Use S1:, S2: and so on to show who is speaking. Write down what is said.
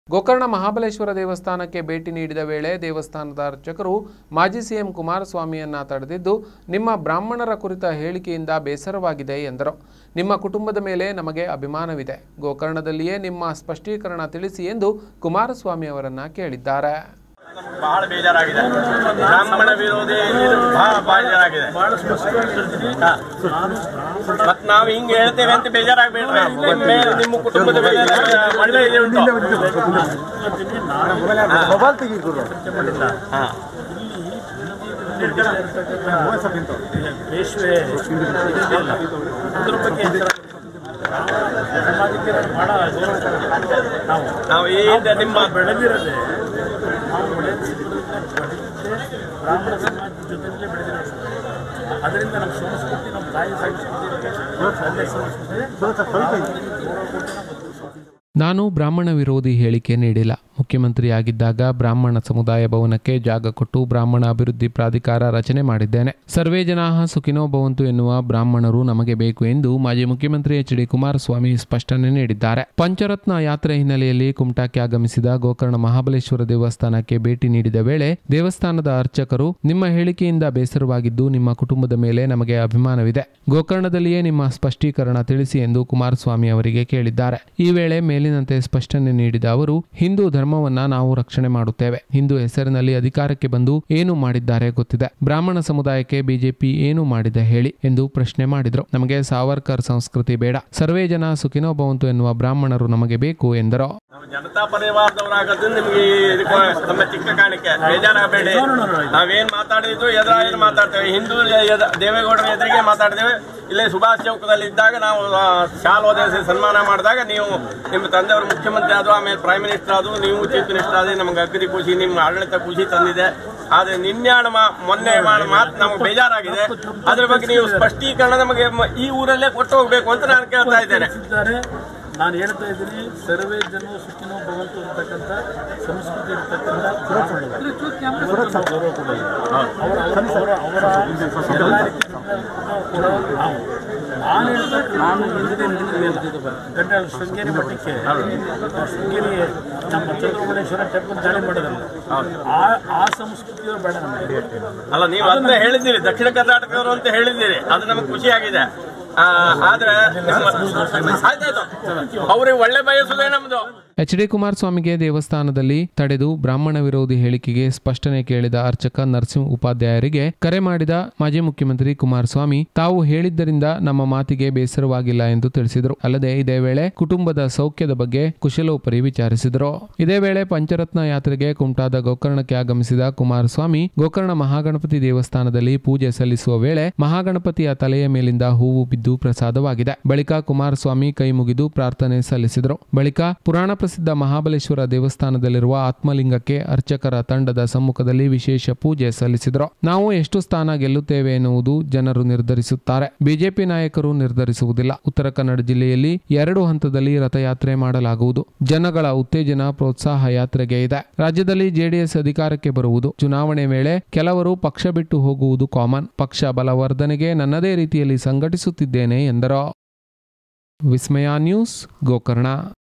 S1: ಗೋಕರ್ಣ ಮಹಾಬಲೇಶ್ವರ ದೇವಸ್ಥಾನಕ್ಕೆ ಭೇಟಿ ನೀಡಿದ ವೇಳೆ ದೇವಸ್ಥಾನದ ಅರ್ಚಕರು ಮಾಜಿ ಸಿಎಂ ಕುಮಾರಸ್ವಾಮಿಯನ್ನ ತಡೆದಿದ್ದು ನಿಮ್ಮ ಬ್ರಾಹ್ಮಣರ ಕುರಿತ ಹೇಳಿಕೆಯಿಂದ ಬೇಸರವಾಗಿದೆ ಎಂದರು ನಿಮ್ಮ ಕುಟುಂಬದ ಮೇಲೆ ನಮಗೆ ಅಭಿಮಾನವಿದೆ ಗೋಕರ್ಣದಲ್ಲಿಯೇ ನಿಮ್ಮ ಸ್ಪಷ್ಟೀಕರಣ ತಿಳಿಸಿ ಎಂದು ಕುಮಾರಸ್ವಾಮಿ ಅವರನ್ನ ಕೇಳಿದ್ದಾರೆ
S2: ನಮ್ಗೆ ಬಹಳ ಬೇಜಾರಾಗಿದೆ ಬ್ರಾಹ್ಮಣ ವಿರೋಧಿ ಇದು ಬಹಳ ಬೇಜಾರಾಗಿದೆ ಮತ್ ನಾವು ಹಿಂಗೆ ಹೇಳ್ತೇವೆ ಅಂತ ಬೇಜಾರಾಗ್ಬೇಡ್ರಿ ನಿಮ್ಮ ಮೇಲೆ ನಿಮ್ಮ ಕುಟುಂಬದ ಮೇಲೆ ಒಳ್ಳೆ ಇದು ಉಂಟು
S3: ಮೊಬೈಲ್ ತೆಗೀರು
S2: ಹಾ.
S4: ಪೇಶ್ವೆ ಇದೆಯಲ್ಲ, ಅದ್ರ ಬಗ್ಗೆ ಸಮಾಜಕ್ಕೆ ಬಹಳ ಗೌರವ ಕೊಡ್ಬೇಕು. ನಾವು
S2: ನಾವು ಈ ನಿಮ್ಮ
S4: ಬೆಳೆದಿರೋದೇ ನಾವು ಬೆಳೆದ ಬ್ರಾಹ್ಮಣ ಸಮಾಜದ ಜೊತೆಯಲ್ಲೇ ಬೆಳೆದಿರೋದು ಅದರಿಂದ ನಮ್ಮ ಸಂಸ್ಕೃತಿ ನಮ್ಮ ತಾಯಿ ಸಂಸ್ಕೃತಿ ತಂದೆ ಸಂಸ್ಕೃತಿ ಗೌರವ ಕೊಟ್ಟು ನಾವು ಬದುಕಿಸ್ತೀವಿ.
S1: ನಾನು ಬ್ರಾಹ್ಮಣ ವಿರೋಧಿ ಹೇಳಿಕೆ ನೀಡಿಲ್ಲ ಮುಖ್ಯಮಂತ್ರಿಯಾಗಿದ್ದಾಗ ಬ್ರಾಹ್ಮಣ ಸಮುದಾಯ ಭವನಕ್ಕೆ ಜಾಗ ಕೊಟ್ಟು ಬ್ರಾಹ್ಮಣ ಅಭಿವೃದ್ಧಿ ಪ್ರಾಧಿಕಾರ ರಚನೆ ಮಾಡಿದ್ದೇನೆ ಸರ್ವೇ ಜನಾಹ ಸುಖಿನೋ ಭವಂತು ಎನ್ನುವ ಬ್ರಾಹ್ಮಣರು ನಮಗೆ ಬೇಕು ಎಂದು ಮಾಜಿ ಮುಖ್ಯಮಂತ್ರಿ ಎಚ್ ಡಿ ಕುಮಾರಸ್ವಾಮಿ ಸ್ಪಷ್ಟನೆ ನೀಡಿದ್ದಾರೆ ಪಂಚರತ್ನ ಯಾತ್ರೆ ಹಿನ್ನೆಲೆಯಲ್ಲಿ ಕುಮಟಾಕ್ಕೆ ಆಗಮಿಸಿದ ಗೋಕರ್ಣ ಮಹಾಬಲೇಶ್ವರ ದೇವಸ್ಥಾನಕ್ಕೆ ಭೇಟಿ ನೀಡಿದ ವೇಳೆ ದೇವಸ್ಥಾನದ ಅರ್ಚಕರು ನಿಮ್ಮ ಹೇಳಿಕೆಯಿಂದ ಬೇಸರವಾಗಿದ್ದು ನಿಮ್ಮ ಕುಟುಂಬದ ಮೇಲೆ ನಮಗೆ ಅಭಿಮಾನವಿದೆ ಗೋಕರ್ಣದಲ್ಲಿಯೇ ನಿಮ್ಮ ಸ್ಪಷ್ಟೀಕರಣ ತಿಳಿಸಿ ಎಂದು ಕುಮಾರಸ್ವಾಮಿ ಅವರಿಗೆ ಕೇಳಿದ್ದಾರೆ ಈ ವೇಳೆ ಮೇಲಿನಂತೆ ಸ್ಪಷ್ಟನೆ ನೀಡಿದ ಅವರು ಹಿಂದೂ ಧರ್ಮವನ್ನ ನಾವು ರಕ್ಷಣೆ ಮಾಡುತ್ತೇವೆ ಹಿಂದೂ ಹೆಸರಿನಲ್ಲಿ ಅಧಿಕಾರಕ್ಕೆ ಬಂದು ಏನು ಮಾಡಿದ್ದಾರೆ ಗೊತ್ತಿದೆ ಬ್ರಾಹ್ಮಣ ಸಮುದಾಯಕ್ಕೆ ಬಿಜೆಪಿ ಏನು ಮಾಡಿದೆ ಹೇಳಿ ಎಂದು ಪ್ರಶ್ನೆ ಮಾಡಿದ್ರು ನಮಗೆ ಸಾವರ್ಕರ್ ಸಂಸ್ಕೃತಿ ಬೇಡ ಸರ್ವೇ ಜನ ಸುಖಿನೋ ಭವಂತು ಎನ್ನುವ ಬ್ರಾಹ್ಮಣರು ನಮಗೆ ಬೇಕು ಎಂದರು
S2: ನಾವು ಜನತಾ ಪರಿವಾರದವರಾಗದ್ದು ನಿಮ್ಗೆ ಇದಕ್ಕೆ ನಮ್ಮ ಚಿಕ್ಕ ಕಾಣಿಕೆ ಬೇಜಾರಾಗಬೇಡಿ ನಾವೇನ್ ಮಾತಾಡಿದ್ರು ಎದುರ ಏನು ಮಾತಾಡ್ತೇವೆ ಹಿಂದೂ ಎದ- ದೇವೇಗೌಡರ ಎದುರಿಗೆ ಮಾತಾಡ್ತೇವೆ ಇಲ್ಲೇ ಸುಭಾಷ್ ಚೌಕದಲ್ಲಿ ಇದ್ದಾಗ ನಾವು ಆ, ಶಾಲ್ ಒದಗಿಸಿ ಸನ್ಮಾನ ಮಾಡಿದಾಗ ನೀವು ನಿಮ್ಮ ತಂದೆಯವರು ಮುಖ್ಯಮಂತ್ರಿ ಆದ್ರು ಆಮೇಲೆ ಪ್ರೈಮ್ ಮಿನಿಸ್ಟರ್ ಆದ್ರು ನೀವು ಚೀಫ್ ಮಿನಿಸ್ಟರ್ ಆದ್ರೆ ನಮ್ಗೆ ಅಗ್ರಿ ಖುಷಿ ನಿಮ್ಮ ಆಡಳಿತ ಖುಷಿ ತಂದಿದೆ ಆದ್ರೆ ನಿನ್ಯಾಣ ಮಾ- ಮೊನ್ನೆ ಮಾಡ್- ಮಾತು ನಮ್ಗೆ ಬೇಜಾರಾಗಿದೆ ಅದ್ರ ಬಗ್ಗೆ ನೀವು ಸ್ಪಷ್ಟೀಕರಣ ನಮಗೆ ಮ- ಈ ಊರಲ್ಲೇ ಕೊಟ್ಟು ಹೋಗ್ಬೇಕು ಅಂತ ನಾನು ಕೇಳ್ತಾ ಇದ್ದೇನೆ
S4: ಇದ್ದಾರೆ ನಾನು ಹೇಳ್ತಾ ಇದ್ದೀನಿ ಸರ್ವೇ ಜನ ಸುಖಿನೋ ಭವಂತು ಅಂತಕ್ಕಂಥ ಸಂಸ್ಕೃತಿ ಇರ್ತಕ್ಕಂಥ ಬ್ರಾಹ್ಮಣರು. ಇವತ್ತು ನಾವು ಗೌರವ ಕೊಡೋದು. ಅವರ ಅವರ ಅವರ ಎಲ್ಲ ರೀತಿಯಿಂದ ಕೊಡೋ ನಾವು ನಾನು ಹೇಳ್ತಾ ನಾನು ಹಿಂದಿನ ಗಂಡ ಶೃಂಗೇರಿ ಮಠಕ್ಕೆ ಶೃಂಗೇರಿ ನಮ್ಮ ಚಂದ್ರಮಣೇಶ್ವರ ಟೆಂಪಲ್ ದಾಳಿ ಮಾಡೋದಲ್ಲ ಆ ಆ ಸಂಸ್ಕೃತಿಯವರು ಬೇಡ ನಮಗೆ
S2: ಅಲ್ಲ ನೀವು ಅದನ್ನ ಹೇಳಿದ್ದೀರಿ ದಕ್ಷಿಣ ಕರ್ನಾಟಕದವರು ಅಂತ ಹೇಳಿದ್ದೀರಿ ಅದು ನಮಗೆ ಖುಷಿಯಾಗಿದೆ ಆ, ಆದ್ರೆ ನಿಮ್ಮ- ಆಯ್ತಾಯ್ತು ಅವ್ರಿಗೆ ಒಳ್ಳೆ ಬಯಸುದೇ ನಮ್ದು
S1: ಎಚ್ ಡಿ ಕುಮಾರಸ್ವಾಮಿಗೆ ದೇವಸ್ಥಾನದಲ್ಲಿ ತಡೆದು ಬ್ರಾಹ್ಮಣ ವಿರೋಧಿ ಹೇಳಿಕೆಗೆ ಸ್ಪಷ್ಟನೆ ಕೇಳಿದ ಅರ್ಚಕ ನರಸಿಂಹ ಉಪಾಧ್ಯಾಯರಿಗೆ ಕರೆ ಮಾಡಿದ ಮಾಜಿ ಮುಖ್ಯಮಂತ್ರಿ ಕುಮಾರಸ್ವಾಮಿ ತಾವು ಹೇಳಿದ್ದರಿಂದ ನಮ್ಮ ಮಾತಿಗೆ ಬೇಸರವಾಗಿಲ್ಲ ಎಂದು ತಿಳಿಸಿದರು ಅಲ್ಲದೆ ಇದೇ ವೇಳೆ ಕುಟುಂಬದ ಸೌಖ್ಯದ ಬಗ್ಗೆ ಕುಶಲೋಪರಿ ವಿಚಾರಿಸಿದರು ಇದೇ ವೇಳೆ ಪಂಚರತ್ನ ಯಾತ್ರೆಗೆ ಕುಮಟಾದ ಗೋಕರ್ಣಕ್ಕೆ ಆಗಮಿಸಿದ ಕುಮಾರಸ್ವಾಮಿ ಗೋಕರ್ಣ ಮಹಾಗಣಪತಿ ದೇವಸ್ಥಾನದಲ್ಲಿ ಪೂಜೆ ಸಲ್ಲಿಸುವ ವೇಳೆ ಮಹಾಗಣಪತಿಯ ತಲೆಯ ಮೇಲಿಂದ ಹೂವು ಬಿದ್ದು ಪ್ರಸಾದವಾಗಿದೆ ಬಳಿಕ ಕುಮಾರಸ್ವಾಮಿ ಕೈ ಮುಗಿದು ಪ್ರಾರ್ಥನೆ ಸಲ್ಲಿಸಿದರು ಬಳಿಕ ಪುರಾಣ ಪ್ರಸಿದ್ಧ ಮಹಾಬಲೇಶ್ವರ ದೇವಸ್ಥಾನದಲ್ಲಿರುವ ಆತ್ಮಲಿಂಗಕ್ಕೆ ಅರ್ಚಕರ ತಂಡದ ಸಮ್ಮುಖದಲ್ಲಿ ವಿಶೇಷ ಪೂಜೆ ಸಲ್ಲಿಸಿದರು ನಾವು ಎಷ್ಟು ಸ್ಥಾನ ಗೆಲ್ಲುತ್ತೇವೆ ಎನ್ನುವುದು ಜನರು ನಿರ್ಧರಿಸುತ್ತಾರೆ ಬಿಜೆಪಿ ನಾಯಕರು ನಿರ್ಧರಿಸುವುದಿಲ್ಲ ಉತ್ತರ ಕನ್ನಡ ಜಿಲ್ಲೆಯಲ್ಲಿ ಎರಡು ಹಂತದಲ್ಲಿ ರಥಯಾತ್ರೆ ಮಾಡಲಾಗುವುದು ಜನಗಳ ಉತ್ತೇಜನ ಪ್ರೋತ್ಸಾಹ ಯಾತ್ರೆಗೆ ಇದೆ ರಾಜ್ಯದಲ್ಲಿ ಜೆಡಿಎಸ್ ಅಧಿಕಾರಕ್ಕೆ ಬರುವುದು ಚುನಾವಣೆ ವೇಳೆ ಕೆಲವರು ಪಕ್ಷ ಬಿಟ್ಟು ಹೋಗುವುದು ಕಾಮನ್ ಪಕ್ಷ ಬಲವರ್ಧನೆಗೆ ನನ್ನದೇ ರೀತಿಯಲ್ಲಿ ಸಂಘಟಿಸುತ್ತಿದ್ದೇನೆ ಎಂದರು ವಿಸ್ಮಯ ನ್ಯೂಸ್ ಗೋಕರ್ಣ